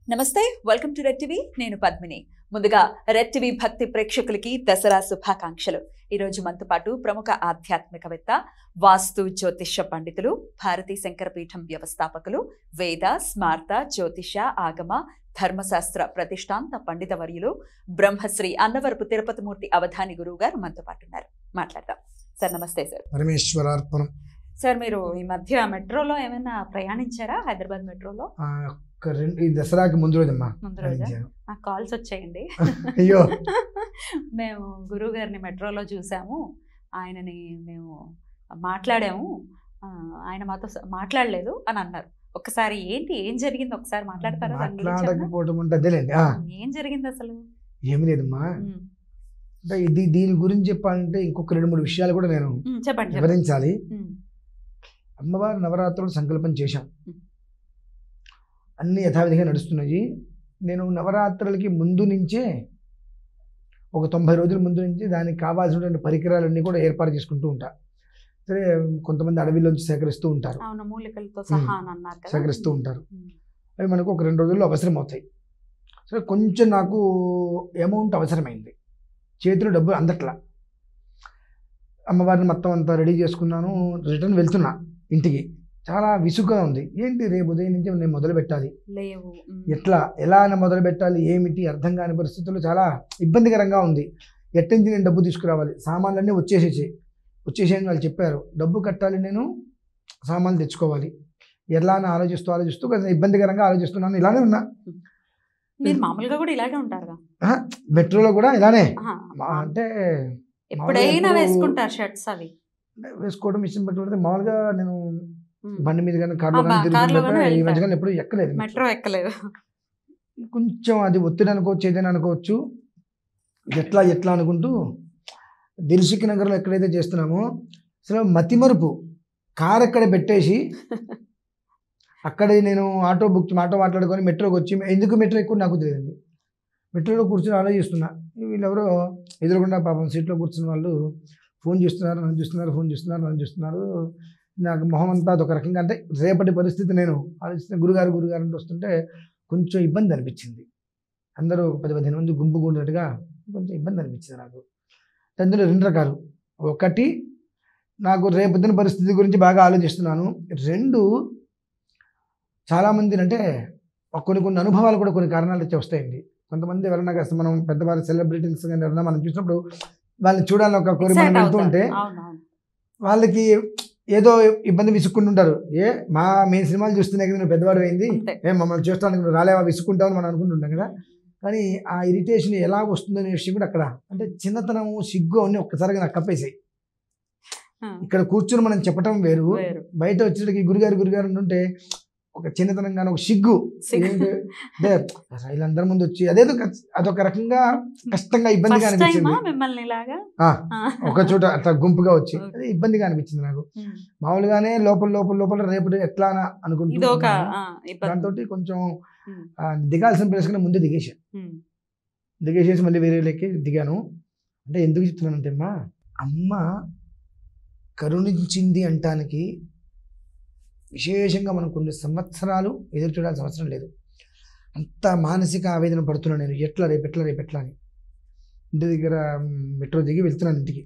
నమస్తే welcome to red TV నేను పద్మిని ముందుగా రెడ్ టీవీ భక్తి ప్రేక్షకులకి దసరా శుభాకాంక్షలు ఈ రోజు మనతో పాటు ప్రముఖ ఆధ్యాత్మికవేత్త వాస్తు జ్యోతిష్య పండితులు భారతీ శంకరపీఠం వ్యవస్థాపకులు వేద స్మార్త జ్యోతిష ఆగమ ధర్మశాస్త్ర ప్రతిష్టాంత పండిత వర్యులు బ్రహ్మశ్రీ అన్నవరపు తిరుపతిమూర్తి అవధాని గురువు గారు మనతో పాటు ఉన్నారు మాట్లాడదాం సార్ నమస్తే సార్ పరమేశ్వరార్పణం సార్ మీరు ఈ మధ్య మెట్రోలో ఏమైనా ప్రయాణించారా హైదరాబాద్ మెట్రోలో ఆ, ఒక రెండు ఈ దసరాకి ముందు రోజమ్మా ముందు రోజా ప్రయాణించాను. నాకు కాల్స్ వచ్చాయండి అయ్యో మేము గురువు గారిని మెట్రోలో చూసాము ఆయనని మేము మాట్లాడాము ఆ, ఆయన మాతో స- మాట్లాడలేదు అని అన్నారు ఒకసారి ఏంటి ఏం జరిగింది ఒకసారి మాట్లాడతారా దాని గురించి ఏమన్నా? మాట్లాడకపోవటం అంటే అదేలేండి ఆ, ఏం జరిగింది అసలు ఏమీ లేదమ్మా ఉమ్, అంటే ఇది దీని గురించి చెప్పాలంటే ఇంకొక రెండు మూడు విషయాలు కూడా నేను ఉమ్, చెప్పండి చెప్పండి వివరించాలి ఉమ్, అమ్మవారి నవరాత్రులు సంకల్పం చేశాం ఉమ్. అన్ని యథావిధిగా నడుస్తున్నాయి నేను నవరాత్రులకి ముందు నుంచే ఒక తొంభై రోజుల ముందు నుంచి దానికి కావాల్సినటువంటి పరికరాలన్నీ కూడా ఏర్పాటు చేసుకుంటూ ఉంటా సరే కొంతమంది అడవిలోంచి సేకరిస్తూ ఉంటారు అవును మూలికలతో సహా అని అన్నారు కదా సేకరిస్తూ ఉంటారు ఉమ్, అవి మనకు ఒక రెండు రోజుల్లో అవసరం అవుతాయి సరే కొంచెం నాకు అమౌంట్ అవసరమైంది చేతిలో డబ్బులు అందట్లా అమ్మవారిని మొత్తం అంతా రెడీ చేసుకున్నాను రిటర్న్ వెళ్తున్నా ఇంటికి చాలా విసుగ్గా ఉంది ఏంటి రేపు ఉదయం నుంచి నేను మొదలు పెట్టాలి లేవు ఉమ్, ఎట్లా ఎలా అయినా మొదలు పెట్టాలి ఏమిటి అర్థం కాని పరిస్థితుల్లో చాలా ఇబ్బందికరంగా ఉంది ఎట్టించి నేను డబ్బు తీసుకురావాలి సామాన్లన్నీ వచ్చేసేసి వచ్చేసేయని వాళ్ళు చెప్పారు డబ్బు కట్టాలి నేను సామాన్లు తెచ్చుకోవాలి ఎలా అని ఆలోచిస్తూ ఆలోచిస్తూ కొంచెం ఇబ్బందికరంగా ఆలోచిస్తున్నాను ఇలానే ఉన్నా మీరు మామూలుగా కూడా ఇలాగే ఉంటారుగా మెట్రోలో కూడా ఇలానే ఆహా, మా- అంటే ఎప్పుడైనా ఎప్పుడు- వేసుకుంటారు షర్ట్స్ అవి వేసుకోవడం ఇష్టం పెట్టుకుంటే మామూలుగా నేను ఉమ్, బండి మీద కానీ కార్లో ఆ, కానీ బా- కార్లో తిరుగుతుంటే కానీ ఈ వెళ్తారు. మధ్యకాలం ఎప్పుడు ఎక్కలేదు మెట్రో ఎక్కలేదు కొంచెం అది ఒత్తిడి అనుకోవచ్చు ఏదైనా అనుకోవచ్చు ఎట్లా ఎట్లా అనుకుంటూ దిల్సుఖ్ నగర్లో ఎక్కడైతే చేస్తున్నామో అసలు మతిమరుపు కార్ అక్కడ పెట్టేసి అక్కడే నేను ఆటో బుక్ ఆటో మాట్లాడుకొని మెట్రోకి వచ్చి ఎందుకు మెట్రో ఎక్కువ నాకు తెలియదండి మెట్రోలో కూర్చొని ఆలోచిస్తున్నా వీళ్ళెవరో ఎదురుకుండా పాపం సీట్లో కూర్చున్న వాళ్ళు ఫోన్ చూస్తున్నారు నన్ను చూస్తున్నారు ఫోన్ చూస్తున్నారు నన్ను చూస్తున్నారు నాకు మొహం అంతా అదొక రకంగా అంటే రేపటి పరిస్థితి నేను ఆలోచిస్తున్న గురుగారు గురుగారు అంటే వస్తుంటే కొంచెం ఇబ్బంది అనిపించింది అందరూ ఒక పది పదిహేను మంది గుంపు కూడినట్టుగా కొంచెం ఇబ్బంది అనిపించింది నాకు అందులో రెండు రకాలు ఒకటి నాకు రేపొద్దున పరిస్థితి గురించి బాగా ఆలోచిస్తున్నాను రెండు చాలామంది అంటే కొన్ని కొన్ని అనుభవాలు కూడా కొన్ని కారణాలు వచ్చి వస్తాయండి కొంతమంది ఎవరైనా కాస్త మనం పెద్దవారి సెలబ్రిటీస్ కానీ ఎవరైనా మనం చూసినప్పుడు వాళ్ళని చూడాలని ఒక కోరి మనం Excite వెళ్తూ అవుతారు. ఉంటే అవునవును వాళ్ళకి ఏదో ఇబ్బంది విసుక్కుంటుంటారు ఏ మా మేము సినిమాలు చూస్తున్నాయి కదా నువ్వు పెద్దవాడు అయింది అంతే ఏ మమ్మల్ని చూస్తానికి నువ్వు రాలేవా విసుక్కుంటావు అని మనం అనుకుంటుంటాం కదా కానీ ఆ ఇరిటేషన్ ఎలా వస్తుందనే విషయం కూడా అక్కడ అంటే చిన్నతనము సిగ్గు అన్నీ ఒక్కసారిగా నాకు కప్పేసాయి ఆ, ఇక్కడ కూర్చొని మనం చెప్పటం వేరు వేరు బయట వచ్చేటికి గురుగారు గురుగారు ఉంటే ఒక చిన్నతనంగానే ఒక సిగ్గు సిగ్గు. ఏంటి అంటే వీళ్ళందరి ముందు వచ్చి అదేదో కచ్- అదొక రకంగా కష్టంగా ఇబ్బందిగా ఫస్ట్ టైమా అనిపించింది మిమ్మల్ని ఇలాగా ఆ, ఆ. ఒక చోట అట్లా గుంపుగా వచ్చి Okay. అది ఇబ్బందిగా అనిపించింది నాకు ఉమ్. మామూలుగానే లోపల లోపల లోపల రేపు ఎట్లా అనుకుంటూ ఇది ఒక ఉన్నాను. ఆ, ఇబ్బంది దాంతో కొంచెం ఉమ్, ఆ, దిగాల్సిన ప్లేస్ కన్నా ముందే దిగేసాను ఉమ్, దిగేసేసి మళ్ళీ వేరే లెక్కి దిగాను అంటే ఎందుకు చెప్తున్నానంటే అమ్మా అమ్మ కరుణించింది అంటానికి విశేషంగా మనం కొన్ని సంవత్సరాలు ఎదురు చూడాల్సిన అవసరం లేదు అంత మానసిక ఆవేదన పడుతున్నాను నేను ఎట్లా రేపు ఎట్లా రేపు ఎట్లా అని ఇంటి దగ్గర మెట్రో దిగి వెళ్తున్నాను ఇంటికి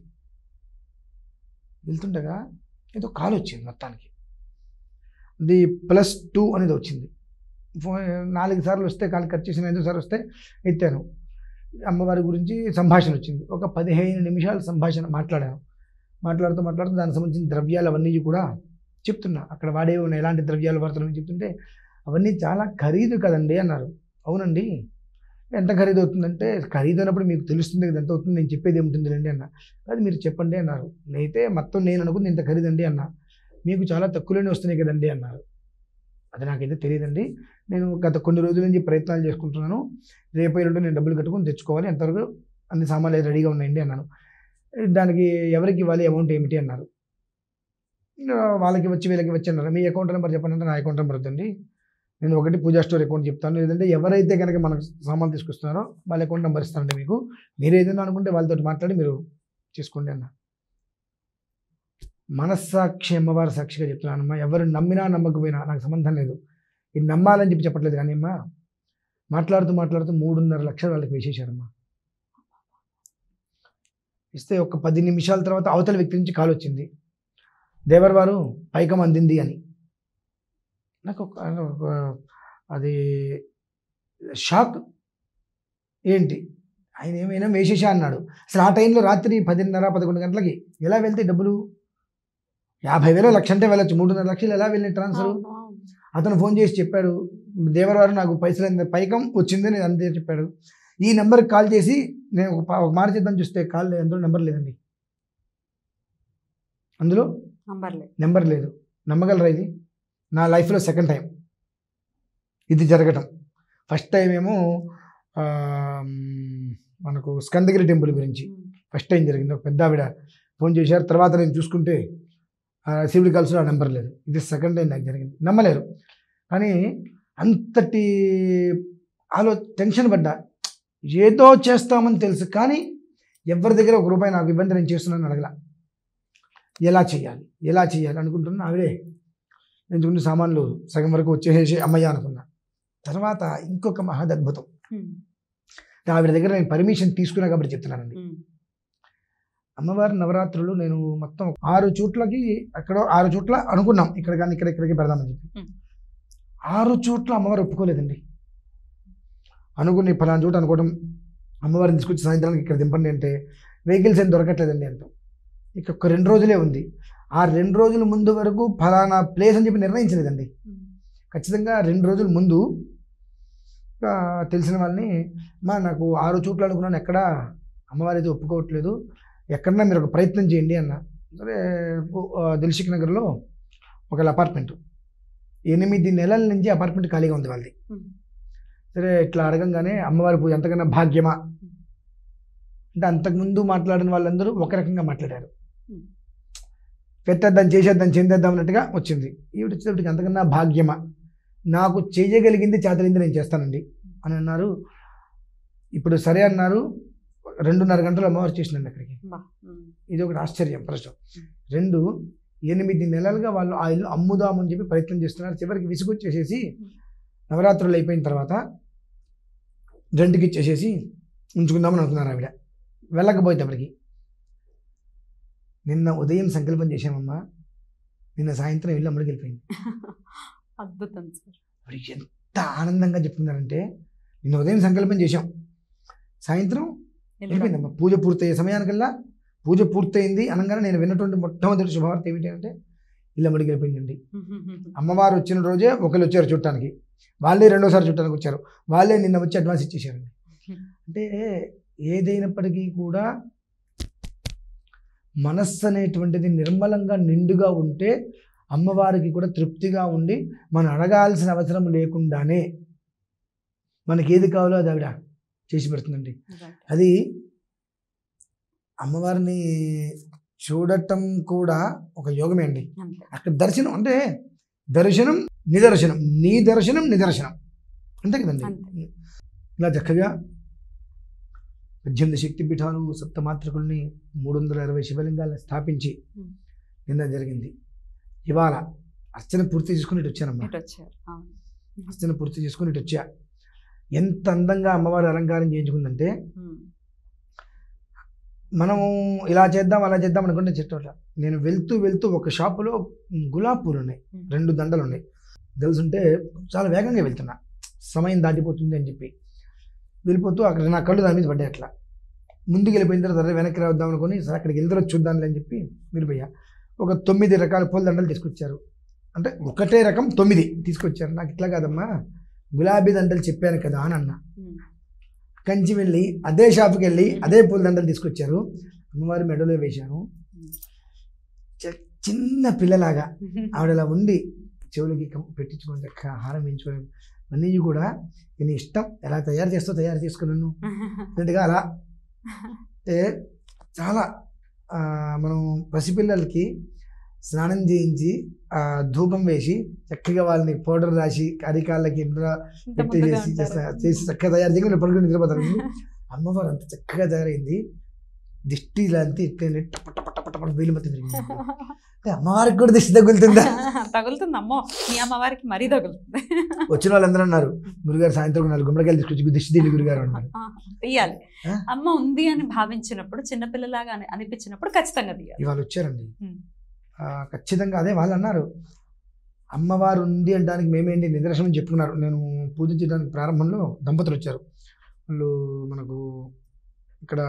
వెళ్తుండగా ఏదో కాల్ వచ్చింది మొత్తానికి అది ప్లస్ టూ అనేది వచ్చింది ఫోన్ నాలుగు సార్లు వస్తే కాల్ కట్ చేసిన ఐదు సార్లు వస్తే ఎత్తాను అమ్మవారి గురించి సంభాషణ వచ్చింది ఒక పదిహేను నిమిషాల సంభాషణ మాట్లాడాను మాట్లాడుతూ మాట్లాడుతూ దానికి సంబంధించిన ద్రవ్యాలు అవన్నీ కూడా చెప్తున్నా అక్కడ వాడే ఉన్న ఎలాంటి ద్రవ్యాలు వాడుతున్నాయని చెప్తుంటే అవన్నీ చాలా ఖరీదు కదండి అన్నారు అవునండి ఎంత ఖరీదు అవుతుందంటే ఖరీదు అన్నప్పుడు మీకు తెలుస్తుంది కదా ఎంత అవుతుంది నేను చెప్పేది ఏముంటుంది అండి అన్న అది మీరు చెప్పండి అన్నారు అయితే మొత్తం నేను అనుకుంది ఇంత ఖరీదండి అన్న మీకు చాలా తక్కువలోనే వస్తున్నాయి కదండి అన్నారు అది నాకైతే తెలియదండి నేను గత కొన్ని రోజుల నుంచి ప్రయత్నాలు చేసుకుంటున్నాను రేపు ఎల్లుండి నేను డబ్బులు కట్టుకొని తెచ్చుకోవాలి ఎంతవరకు అన్ని సామాన్లు రెడీగా ఉన్నాయండి అన్నాను దానికి ఎవరికి ఇవ్వాలి అమౌంట్ ఏమిటి అన్నారు ఇంకా వాళ్ళకి వచ్చి వీళ్ళకి వచ్చి అన్నారు మీ అకౌంట్ నెంబర్ చెప్పండి అంటే నా అకౌంట్ నెంబర్ వద్దండి నేను ఒకటి పూజా స్టోర్ అకౌంట్ చెప్తాను లేదంటే ఎవరైతే కనుక మనకు సామాన్లు తీసుకొస్తున్నారో వాళ్ళ అకౌంట్ నెంబర్ ఇస్తానండి మీకు మీరు ఏదైనా అనుకుంటే వాళ్ళతో మాట్లాడి మీరు తీసుకోండి అన్న మనస్సాక్షి అమ్మవారి సాక్షిగా చెప్తున్నానమ్మా ఎవరు నమ్మినా నమ్మకపోయినా నాకు సంబంధం లేదు ఇది నమ్మాలని చెప్పి చెప్పట్లేదు కానీ అమ్మా మాట్లాడుతూ మాట్లాడుతూ మూడున్నర లక్షలు వాళ్ళకి వేసేశారమ్మా ఇస్తే ఒక పది నిమిషాల తర్వాత అవతల వ్యక్తి నుంచి కాల్ వచ్చింది దేవర్ వారు పైకం అందింది అని నాకు ఒక ఒక- అది షాక్ ఏంటి ఆయన ఏమైనా వేసేసా అన్నాడు అసలు ఆ టైంలో రాత్రి పదిన్నర పదకొండు గంటలకి ఎలా వెళ్తే డబ్బులు యాభై వేలు లక్ష అంటే వెళ్ళొచ్చు మూడున్నర లక్షలు ఎలా వెళ్ళిన ట్రాన్స్ఫర్ అవును, అవును. అతను ఫోన్ చేసి చెప్పాడు దేవరవారు నాకు పైసలు అంద- పైకం వచ్చింది నేను అంతే చెప్పాడు ఈ నెంబర్కి కాల్ చేసి నేను ఒక పా- ఒక మాట చేద్దాం చూస్తే కాల్ లేదు అందులో నెంబర్ లేదండి అందులో నంబర్ లేదు నెంబర్ లేదు నమ్మగలరా ఇది నా లైఫ్లో సెకండ్ టైం ఇది జరగటం ఫస్ట్ టైం ఏమో ఆ, మ్, మనకు స్కందగిరి టెంపుల్ గురించి ఫస్ట్ టైం జరిగింది ఒక పెద్ద ఆవిడ ఫోన్ చేశారు తర్వాత నేను చూసుకుంటే ఆ శివుడి కలిసి ఆ నెంబర్ లేదు ఇది సెకండ్ టైం నాకు జరిగింది నమ్మలేరు కానీ అంతటి ఆలో టెన్షన్ పడ్డా ఏదో చేస్తామని తెలుసు కానీ ఎవరి దగ్గర ఒక రూపాయి నాకు ఇబ్బంది నేను చేస్తున్నాను అడగల ఎలా చేయాలి ఎలా చేయాలి అనుకుంటున్నా ఆవిడే ఎంచుకున్న సామాన్లు సగం వరకు వచ్చేసేసి అమ్మయ్య అనుకున్నా తర్వాత ఇంకొక మహదద్భుతం ఉమ్, ఆవిడ దగ్గర నేను పర్మిషన్ తీసుకున్నా కాబట్టి చెప్తున్నానండి ఉమ్, అమ్మవారి నవరాత్రులు నేను మొత్తం ఆరు చోట్లకి అక్కడ ఆరు చోట్ల అనుకున్నాం ఇక్కడ కానీ ఇక్కడ ఇక్కడికి పెడదామని చెప్పి Hmm. ఆరు చోట్ల అమ్మవారు ఒప్పుకోలేదండి అనుకుని ఫలానా చోట అనుకోవడం అమ్మవారిని తీసుకొచ్చి సాయంత్రానికి ఇక్కడ దింపండి అంటే వెహికల్స్ ఏం దొరకట్లేదండి అంటాం ఇక ఒక రెండు రోజులే ఉంది ఆ రెండు రోజుల ముందు వరకు ఫలానా ప్లేస్ అని చెప్పి నిర్ణయించలేదండి ఉమ్. ఖచ్చితంగా రెండు రోజుల ముందు ఆ, తెలిసిన వాళ్ళని మా నాకు ఆరు చోట్ల అనుకున్నాను ఎక్కడ అమ్మవారి అయితే ఒప్పుకోవట్లేదు ఎక్కడన్నా మీరు ఒక ప్రయత్నం చేయండి అన్న సరే ఆ, దిల్షిక్ నగర్లో ఒక అపార్ట్మెంట్ ఎనిమిది నెలల నుంచి అపార్ట్మెంట్ ఖాళీగా ఉంది వాళ్ళది ఉమ్. సరే ఇట్లా అడగంగానే అమ్మవారి పూజ ఎంతకన్నా భాగ్యమా అంటే అంతకుముందు మాట్లాడిన వాళ్ళందరూ ఒక రకంగా మాట్లాడారు Hmm. పెట్టేద్దాం చేసేద్దాం చెందేద్దాం అన్నట్టుగా వచ్చింది ఈవిడ వచ్చేటప్పటికి అంతకన్నా భాగ్యమా నాకు చేయగలిగింది చేతలింది నేను చేస్తానండి అని అన్నారు ఇప్పుడు సరే అన్నారు రెండున్నర గంటలు అమ్మవారు చేసినండి అక్కడికి బా, ఉమ్, ఇది ఒకటి ఆశ్చర్యం ప్రశ్న రెండు ఎనిమిది నెలలుగా వాళ్ళు ఆ ఇల్లు అమ్ముదామని చెప్పి ప్రయత్నం చేస్తున్నారు చివరికి విసుగొచ్చేసేసి నవరాత్రులు అయిపోయిన తర్వాత రెంట్కి ఇచ్చేసేసి ఉంచుకుందామని అనుకున్నారు ఆవిడ వెళ్ళకపోతే అప్పటికి నిన్న ఉదయం సంకల్పం చేశామమ్మా నిన్న సాయంత్రం ఇల్లు అమ్మడికి వెళ్ళిపోయింది అద్భుతం సార్ ఆవిడ ఎంత ఆనందంగా చెప్తున్నారంటే నిన్న ఉదయం సంకల్పం చేశాం సాయంత్రం వెళ్ళిపోయిందమ్మా పూజ పూర్తయ్యే సమయానికల్లా పూజ పూర్తయింది అనగానే నేను విన్నటువంటి మొట్టమొదటి శుభవార్త ఏమిటి అంటే ఇల్లు అమ్మడికి వెళ్ళిపోయిందండి అమ్మవారు వచ్చిన రోజే ఒకరు వచ్చారు చుట్టానికి వాళ్ళే రెండోసారి చుట్టానికి వచ్చారు వాళ్ళే నిన్న వచ్చి అడ్వాన్స్ ఇచ్చేసారండి అంటే ఏదైనప్పటికీ కూడా మనస్సు అనేటువంటిది నిర్మలంగా నిండుగా ఉంటే అమ్మవారికి కూడా తృప్తిగా ఉండి మనం అడగాల్సిన అవసరం లేకుండానే మనకి ఏది కావాలో అది ఆవిడ చేసి పెడుతుందండి అది అమ్మవారిని చూడటం కూడా ఒక యోగమే అండి అంతే అక్కడ దర్శనం అంటే దర్శనం నిదర్శనం నీ దర్శనం నిదర్శనం అంతే కదండి అంతే. ఇలా చక్కగా పద్దెనిమిది శక్తి పీఠాలు సప్తమాత్రికుల్ని మూడు వందల ఇరవై శివలింగాలను స్థాపించి Hmm. నిన్న జరిగింది ఇవాళ అర్చన పూర్తి చేసుకుని ఇటు వచ్చానమ్మా ఇటు వచ్చారు అవును అర్చన పూర్తి చేసుకుని ఇటు వచ్చా ఎంత అందంగా అమ్మవారి అలంకారం చేయించుకుందంటే ఉమ్, మనము ఇలా చేద్దాం అలా చేద్దాం అనుకుంటే చెట్టు నేను వెళ్తూ వెళ్తూ ఒక షాపులో గులాబ్ పూలు ఉన్నాయి Hmm. రెండు దండలు ఉన్నాయి తెలుసుంటే చాలా వేగంగా వెళ్తున్నా సమయం దాటిపోతుంది అని చెప్పి వెళ్ళిపోతూ అక్కడ నా కళ్ళు దాని మీద పడ్డాయి అట్లా ముందుకు వెళ్ళిపోయిన తర్వాత అరే వెనక్కి రావద్దాం అనుకుని సరే అక్కడికి వెళ్తారో చూద్దాంలే అని చెప్పి వెళ్ళిపోయా ఒక తొమ్మిది రకాల పూల దండలు తీసుకొచ్చారు అంటే ఒకటే రకం తొమ్మిది తీసుకొచ్చారు నాకు ఇట్లా కాదమ్మా గులాబీ దండలు చెప్పాను కదా అని అన్నా ఉమ్, కంచి వెళ్ళి అదే షాప్కి వెళ్ళి అదే పూల దండలు తీసుకొచ్చారు అమ్మవారి మెడలో వేశాను చి- చిన్న పిల్లలాగా ఆవిడ అలా ఉండి చెవులకి కం- పెట్టించుకొని చక్కగా హారం వేయించుకొని అన్నీ కూడా నేను ఇష్టం ఎలా తయారు చేస్తో తయారు చేసుకున్నాను అన్నట్టుగా అలా అంటే చాలా ఆ, మనం పసిపిల్లలకి స్నానం చేయించి ఆ, ధూపం వేసి చక్కగా వాళ్ళని పౌడర్ రాసి అరికాళ్ళకి ఇంట్లో ఇంత ముద్దుగా పెట్టేసి ఉంటారు. చేస్తా- చేసి చక్కగా తయారు చేయకుండా పడుకుని నిద్రపోతారు అమ్మవారు అంత చక్కగా తయారైంది దిష్టి లాంటి ఇట్లనే టప టప టప టప వేలు మొత్తం తిరిగింది అంటే అమ్మవారికి కూడా దిష్టి తగులుతుందా తగులుతుంది అమ్మో మీ అమ్మవారికి మరీ తగులుతుంది వచ్చిన వాళ్ళందరూ అన్నారు గురుగారు సాయంత్రం ఒక నాలుగు గుమ్మడికాయలు తీసుకొచ్చి దిష్టి తీయండి గురుగారు అన్నారు ఆ, తీయాలి ఆ? అమ్మ ఉంది అని భావించినప్పుడు చిన్నపిల్లలాగా అని అనిపించినప్పుడు ఖచ్చితంగా తీయాలి ఇవాళ వచ్చారండి ఉమ్. ఆ, ఖచ్చితంగా అదే వాళ్ళు అన్నారు అమ్మవారు ఉంది అనడానికి మేమేంటి నిదర్శనం చెప్పుకున్నారు నేను పూజ చేయడానికి ప్రారంభంలో దంపతులు వచ్చారు వాళ్ళు మనకు ఇక్కడ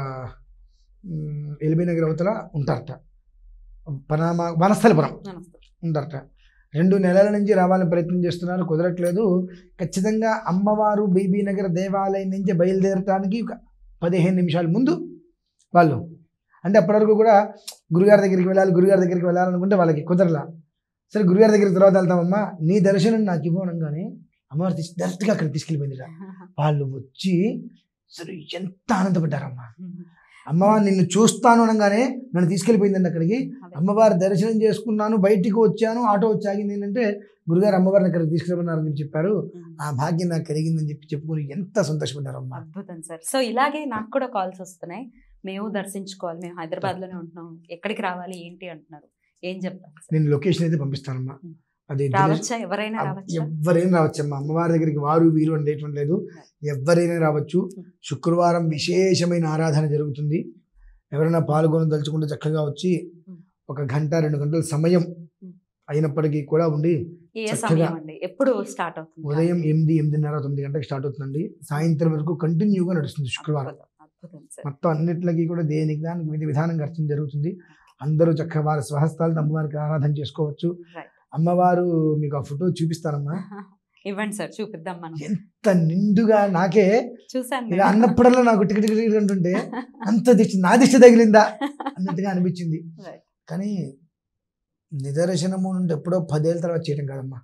మ్, ఎల్బీ నగర్ అవతల ఉంటారట పనామా వనస్థలిపురం నమస్తే. ఉంటారట రెండు నెలల నుంచి రావాలని ప్రయత్నం చేస్తున్నారు కుదరట్లేదు ఖచ్చితంగా అమ్మవారు బీబీ నగర్ దేవాలయం నుంచి బయలుదేరటానికి ఒక పదిహేను నిమిషాల ముందు వాళ్ళు అంటే అప్పటివరకు కూడా గురుగారి దగ్గరికి వెళ్ళాలి గురుగారి దగ్గరికి వెళ్ళాలనుకుంటే వాళ్ళకి కుదరలా సరే గురుగారి దగ్గరికి తర్వాత వెళ్తామమ్మా నీ దర్శనం నాకు ఇవ్వనంగానే అమ్మవారు తీసి డైరెక్ట్గా అక్కడ తీసుకెళ్ళిపోయింది వాళ్ళు వచ్చి సరే ఎంత ఆనందపడ్డారమ్మా అమ్మవారు నిన్ను చూస్తాను అనగానే నన్ను తీసుకెళ్ళిపోయిందండి అక్కడికి అదే. అమ్మవారి దర్శనం చేసుకున్నాను బయటికి వచ్చాను ఆటో వచ్చి ఆగింది ఏంటంటే గురుగారు అమ్మవారిని అక్కడికి తీసుకెళ్ళమన్నారని చెప్పి చెప్పారు ఉమ్. ఆ భాగ్యం నాకు కలిగిందని చెప్పి చెప్పుకొని ఎంత సంతోషపడ్డారమ్మా అద్భుతం సార్ సో ఇలాగే నాకు కూడా కాల్స్ వస్తున్నాయి మేము దర్శించుకోవాలి మేము హైదరాబాద్ లోనే ఉంటున్నాం ఎక్కడికి రావాలి ఏంటి అంటున్నారు ఏం చెప్తారు సార్? నేను లొకేషన్ అయితే పంపిస్తానమ్మా ఉం. అది రావచ్చా ఎవరైనా రావచ్చా ఎవరైనా రావచ్చమ్మా అమ్మవారి దగ్గరికి వారు వీరు అనేటువంటి లేదు ఎవరైనా రావచ్చు శుక్రవారం విశేషమైన ఆరాధన జరుగుతుంది ఎవరైనా పాల్గొని తలుచుకుంటే చక్కగా వచ్చి ఉం. ఒక గంట రెండు గంటల సమయం ఉం. అయినప్పటికీ కూడా ఉండి ఏ చక్కగా సమయం అండి ఎప్పుడు స్టార్ట్ అవుతుంది ఉదయం ఎనిమిది ఎనిమిదిన్నర తొమ్మిది గంటలకు స్టార్ట్ అవుతుందండి సాయంత్రం వరకు కంటిన్యూగా నడుస్తుంది శుక్రవారం అద్భుతం, అద్భుతం సార్ మొత్తం అన్నిటికీ కూడా దేనికి దానికి విధి విధానంగా అర్చన జరుగుతుంది అందరూ చక్కగా వారి స్వహస్తాలతో అమ్మవారికి ఆరాధన చేసుకోవచ్చు Right. అమ్మవారు మీకు ఆ ఫోటో చూపిస్తానమ్మా ఇవ్వండి సార్ చూపిద్దాం మనం ఎంత నిండుగా నాకే చూసాను ఇలా నేను. అన్నప్పుడల్లా నాకు టికెట్ టికెట్ అంటుంటే అంత దిష్టి నా దిష్టి తగిలిందా అన్నట్టుగా అనిపించింది Right. కానీ నిదర్శనము నుండి ఎప్పుడో పదేళ్ళ తర్వాత చేయడం కాదమ్మా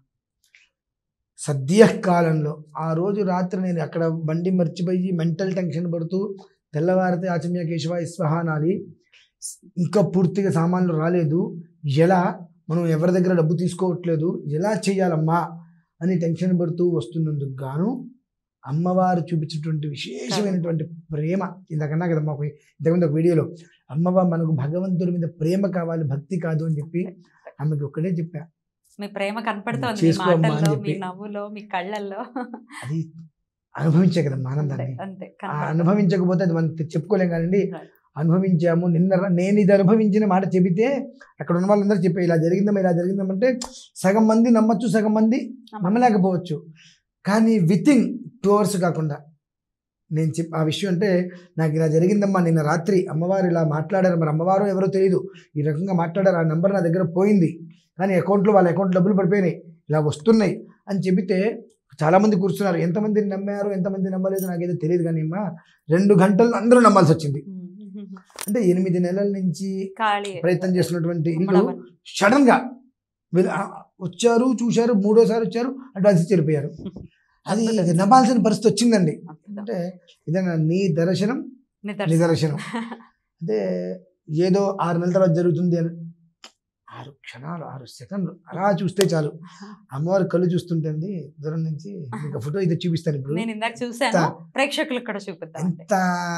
సద్య కాలంలో ఆ రోజు రాత్రి నేను అక్కడ బండి మర్చిపోయి మెంటల్ టెన్షన్ పడుతూ తెల్లవారితే ఆచమ్య కేశవ ఇస్వహానాలి ఇంకా పూర్తిగా సామాన్లు రాలేదు ఎలా మనం ఎవరి దగ్గర డబ్బు తీసుకోవట్లేదు ఎలా చేయాలమ్మా అని టెన్షన్ పడుతూ వస్తున్నందుకు గాను అమ్మవారు చూపించినటువంటి విశేషమైనటువంటి ప్రేమ ఇందాకన్నా కదా మాకు ఇంతకుముందు ఒక వీడియోలో అమ్మవారు మనకు భగవంతుడి మీద ప్రేమ కావాలి భక్తి కాదు అని చెప్పి ఆమెకు ఒక్కడే చెప్పా మీ ప్రేమ కనపడుతోంది మీ చేసుకో అమ్మా అని మాటల్లో మీ చెప్పి. నవ్వులో మీ కళ్ళల్లో అది అనుభవించే కదా అంతే ఆనందాన్ని అంతే ఆ కనపడుతోంది. అనుభవించకపోతే అది మనం చెప్పుకోలేం కానండి Right. అనుభవించాము నిన్న రా- నేను ఇది అనుభవించిన మాట చెబితే అక్కడ ఉన్న వాళ్ళందరూ చెప్పే ఇలా జరిగిందమ్మా ఇలా జరిగిందమ్మంటే సగం మంది నమ్మచ్చు సగం మంది నమ్మలేకపోవచ్చు కానీ వితిన్ టూ అవర్స్ కాకుండా నేను చెప్ ఆ విషయం అంటే నాకు ఇలా జరిగిందమ్మా నిన్న రాత్రి అమ్మవారు ఇలా మాట్లాడారు మరి అమ్మవారు ఎవరో తెలియదు ఈ రకంగా మాట్లాడారు ఆ నెంబర్ నా దగ్గర పోయింది కానీ అకౌంట్లో వాళ్ళ అకౌంట్ డబ్బులు పడిపోయినాయి ఇలా వస్తున్నాయి అని చెబితే చాలామంది కూర్చున్నారు ఎంతమంది నమ్మారు ఎంతమంది నమ్మలేదు నాకేదో తెలియదు కానీ అమ్మా రెండు గంటలు అందరూ నమ్మాల్సి వచ్చింది ఉమ్, ఉమ్, ఉమ్. అంటే ఎనిమిది నెలల నుంచి ఖాళీ ప్రయత్నం చేస్తున్నటువంటి ఇల్లు ఉమ్మడవని. సడన్ గా వీళ్ళు ఆ- వచ్చారు చూశారు మూడోసారి వచ్చారు అడ్వాన్స్ ఇచ్చి వెళ్ళిపోయారు అది అద్భుతం. నమ్మాల్సిన పరిస్థితి వచ్చిందండి అద్భుతం. అంటే ఇదేనా నీ దర్శనం నిదర్శనం. నిదర్శనం అంటే ఏదో ఆరు నెలల తర్వాత జరుగుతుంది అని ఆరు క్షణాలు ఆరు సెకండ్లు అలా చూస్తే చాలు అమ్మవారి కళ్ళు చూస్తుంటుంది దూరం నుంచి మీకు ఫోటో అయితే చూపిస్తాను ఇప్పుడు నేను ఇందాక చూశాను ఎంత- ప్రేక్షకులకు కూడా చూపిద్దాం అండి. ఎంత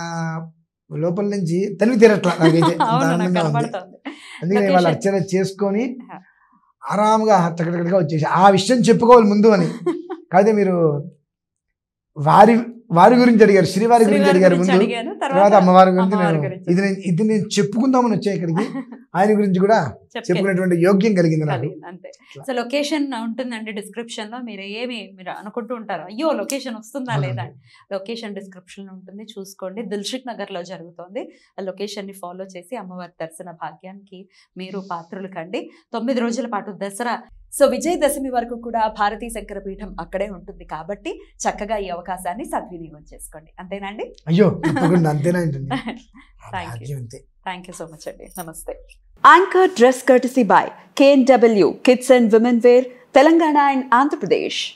లోపల నుంచి తనివి తీరట్లా నాకైతే అంత అవును నాకు ఆనందంగా ఉంది కనపడుతోంది అందుకని వాళ్ళు Location. అర్చన చేసుకొని ఆహా. ఆరాముగా టకటకగా వచ్చేసి ఆ విషయం చెప్పుకోవాలి ముందు అని కాకపోతే మీరు వారి వారి గురించి అడిగారు శ్రీవారి గురించి శ్రీవారి అడిగారు గురించి ముందు అడిగాను తర్వాత అమ్మవారి గురించి అమ్మవారి నేను గురించి. ఇది నేను ఇది నేను చెప్పుకుందామని వచ్చా ఇక్కడికి ఆయన గురించి కూడా చెప్పే- చెప్పుకునేటువంటి యోగ్యం కలిగింది నాకు కలిగింది, అంతే అట్లా. సో లొకేషన్ ఉంటుందండి డిస్క్రిప్షన్ లో మీరు ఏమి మీరు అనుకుంటూ ఉంటారు అయ్యో లొకేషన్ వస్తుందా అవునండి. లేదా అని. లొకేషన్ డిస్క్రిప్షన్ ఉంటుంది చూసుకోండి దిల్షుక్ నగర్ లో జరుగుతోంది ఆ లొకేషన్ ని ఫాలో చేసి అమ్మవారి దర్శన భాగ్యానికి మీరు పాత్రులు కండి తొమ్మిది రోజుల పాటు దసరా సో విజయదశమి వరకు కూడా భారతీ శంకర పీఠం అక్కడే ఉంటుంది కాబట్టి చక్కగా ఈ అవకాశాన్ని సద్వినియోగం చేసుకోండి అంతేనండి అయ్యో తప్పకుండా అంతేనా ఉంటుంది Thank you. భాగ్యం అంతే థ్యాంక్ యూ సో మచ్ అండి నమస్తే Anchor Dress Courtesy by KNW Kids and Women Wear, Telangana and Andhra Pradesh.